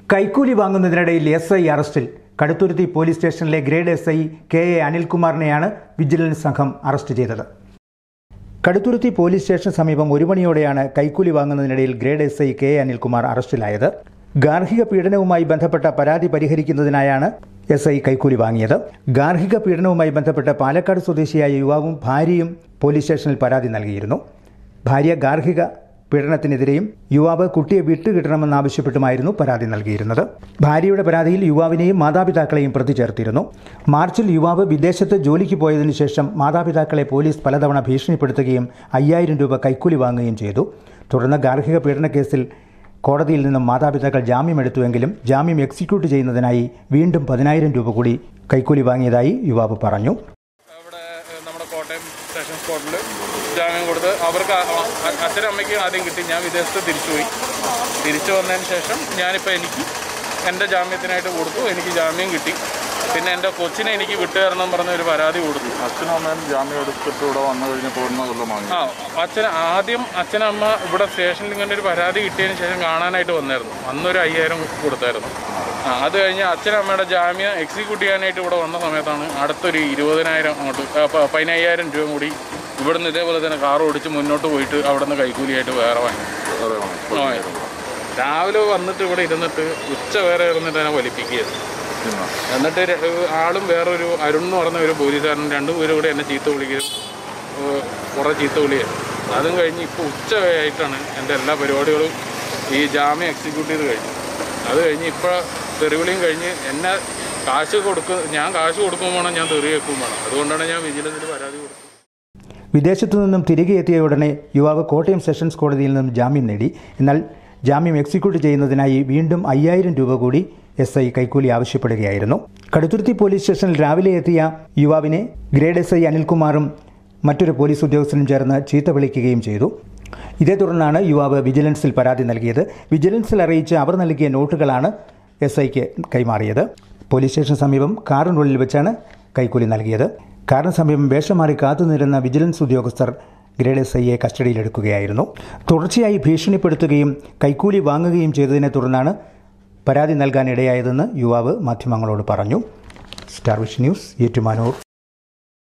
കൈക്കൂലി വാങ്ങുന്നതിനിടയിൽ S I അറസ്റ്റിൽ Kaduthuruthy police സ്റ്റേഷനിലെ grade S I K A അനിൽകുമാറിനെയാണ് വിജിലൻസ് സംഘം അറസ്റ്റ് ചെയ്തത് കടുത്തുരുത്തി പോലീസ് സ്റ്റേഷന് സമീപം ഒരു മണിയോടെയാണ് കൈക്കൂലി വാങ്ങുന്നതിനിടയിൽ grade S I K A Anilkumar അറസ്റ്റിലായത് ഗാർഹിക പീഡനവുമായി ബന്ധപ്പെട്ട പരാതി പരിഹരിക്കുന്നതിനായാണ് എസ് ഐ കൈക്കൂലി വാങ്ങിയത് ഗാർഹിക പീഡനവുമായി ബന്ധപ്പെട്ട് പാലക്കാട് സ്വദേശിയായ യുവാവും ഭാര്യയും പോലീസ് സ്റ്റേഷനിൽ പരാതി നൽകിയിരുന്നു ഭാര്യ ഗാർഹിക പീഡനത്തിനെതിരെയും യുവാവ് കുട്ടിയെ വിട്ടുകിട്ടണമെന്നാവശ്യപ്പെട്ടുമായിരുന്നു പരാതി നൽകിയിരുന്നത് ഭാര്യയുടെ പരാതിയിൽ യുവാവിനെയും മാതാപിതാക്കളെയും പ്രതി ചേർത്തിരുന്നു മാർച്ചിൽ യുവാവ് വിദേശത്ത് ജോലിക്ക് പോയതിനു ശേഷം മാതാപിതാക്കളെ പോലീസ് പലതവണ ഭീഷണിപ്പെടുത്തുകയും അയ്യായിരം രൂപ കൈക്കൂലി വാങ്ങുകയും ചെയ്തു തുടർന്ന് ഗാർഹിക പീഡന കേസിൽ കോടതിയിൽ നിന്നും മാതാപിതാക്കൾ ജാമ്യമെടുത്തുവെങ്കിലും ജാമ്യം എക്സിക്യൂട്ട് ചെയ്യുന്നതിനായി വീണ്ടും പതിനായിരം രൂപ കൂടി കൈക്കൂലി വാങ്ങിയതായി യുവാവ് പറഞ്ഞു ഇവിടെ ഏഹ്, നമ്മുടെ കോട്ടയം സ്റ്റേഷൻ സ്പോട്ടിൽ ജാമ്യം കൊടുത്ത് അവർക്ക് ആ- ആ- അച്ഛനും അമ്മയ്ക്കും ആദ്യം കിട്ടി ഞാൻ വിദേശത്ത് തിരിച്ചുപോയി തിരിച്ചു വന്നതിന് ശേഷം ഞാനിപ്പോൾ എനിക്ക് എൻ്റെ ജാമ്യത്തിനായിട്ട് കൊടുത്തു എനിക്ക് ജാമ്യം കിട്ടി പിന്നെ എൻ്റെ കൊച്ചിനെ എനിക്ക് വിട്ടുതരണം പറഞ്ഞ ഒരു പരാതി കൊടുത്തു അച്ഛനും അമ്മയും ജാമ്യം എടുത്തിട്ട് ഇവിടെ വന്നു കഴിഞ്ഞ് പോകുന്ന കൊല്ലം വാങ്ങി ആ അച്ഛൻ ആദ്യം അച്ഛനമ്മ ഇവിടെ സ്റ്റേഷനിൽ ഇങ്ങനെ ഒരു പരാതി കിട്ടിയതിന് ശേഷം കാണാനായിട്ട് വന്നായിരുന്നു അന്നൊരു അയ്യായിരം കൊടുത്തായിരുന്നു ആ അത് കഴിഞ്ഞ് അച്ഛനമ്മയുടെ ജാമ്യം എക്സിക്യൂട്ട് ചെയ്യാനായിട്ട് ഇവിടെ വന്ന സമയത്താണ് അടുത്തൊരു ഇരുപതിനായിരം അങ്ങോട്ട് ആ, പ- പതിനയ്യായിരം രൂപ കൂടി ഇവിടുന്ന് ഇതേപോലെ തന്നെ കാർ ഓടിച്ച് മുന്നോട്ട് പോയിട്ട് അവിടെ നിന്ന് കൈക്കൂലിയായിട്ട് വേറെ വാങ്ങി വേറെ വാങ്ങി. വാങ്ങി. രാവിലെ വന്നിട്ട് ഇവിടെ ഇരുന്നിട്ട് ഉച്ച വേറെ ഇരുന്നിട്ട് തന്നെ വലിപ്പിക്കുകയായിരുന്നു പിന്നെ എന്നിട്ട് ര- ആളും വേറൊരു അരുൺ എന്ന് പറഞ്ഞ ഒരു പോലീസുകാരൻ രണ്ടുപേരും കൂടി എന്നെ ചീത്ത വിളിക്കുകയും ഏഹ് കുറേ ചീത്ത വിളിയായിരുന്നു അതും കഴിഞ്ഞ് ഇപ്പോൾ ഉച്ചയായിട്ടാണ് എൻ്റെ എല്ലാ പരിപാടികളും ഈ ജാമ്യം എക്സിക്യൂട്ട് ചെയ്ത് കഴിഞ്ഞു അത് കഴിഞ്ഞ് ഇപ്പോൾ തെറിവിളിയും കഴിഞ്ഞ് എന്നെ കാശ് കൊടുക്കും ഞാൻ കാശ് കൊടുക്കും വേണം ഞാൻ തെറി വെക്കും വേണം അതുകൊണ്ടാണ് ഞാൻ വിജിലൻസിൽ പരാതി കൊടുത്തത് വിദേശത്തു നിന്നും തിരികെ എത്തിയ ഉടനെ യുവാവ് കോട്ടയം സെഷൻസ് കോടതിയിൽ നിന്നും ജാമ്യം നേടി എന്നാൽ ജാമ്യം എക്സിക്യൂട്ട് ചെയ്യുന്നതിനായി വീണ്ടും അയ്യായിരം രൂപ കൂടി എസ് ഐ കൈക്കൂലി ആവശ്യപ്പെടുകയായിരുന്നു കടുത്തുരുത്തി പോലീസ് സ്റ്റേഷനിൽ രാവിലെ എത്തിയ യുവാവിനെ ഗ്രേഡ് എസ് ഐ അനിൽകുമാറും മറ്റൊരു പോലീസ് ഉദ്യോഗസ്ഥനും ചേർന്ന് ചീത്ത വിളിക്കുകയും ചെയ്തു ഇതേ തുടർന്നാണ് യുവാവ് വിജിലൻസിൽ പരാതി നൽകിയത് വിജിലൻസിൽ അറിയിച്ച് അവർ നൽകിയ നോട്ടുകളാണ് എസ് ഐക്ക് കൈമാറിയത് പോലീസ് സ്റ്റേഷന് സമീപം കാറിനുള്ളിൽ വെച്ചാണ് കൈക്കൂലി നൽകിയത് കാറിന് സമീപം വേഷം മാറി കാത്തുനിരുന്ന വിജിലൻസ് ഉദ്യോഗസ്ഥർ ഗ്രേഡ് എസ് ഐയെ കസ്റ്റഡിയിലെടുക്കുകയായിരുന്നു തുടർച്ചയായി ഭീഷണിപ്പെടുത്തുകയും കൈക്കൂലി വാങ്ങുകയും ചെയ്തതിനെ തുടർന്നാണ് പരാതി നൽകാനിടയായതെന്ന് യുവാവ് മാധ്യമങ്ങളോട് പറഞ്ഞു സ്റ്റാർ വിഷൻ ന്യൂസ് ഏറ്റുമാനൂർ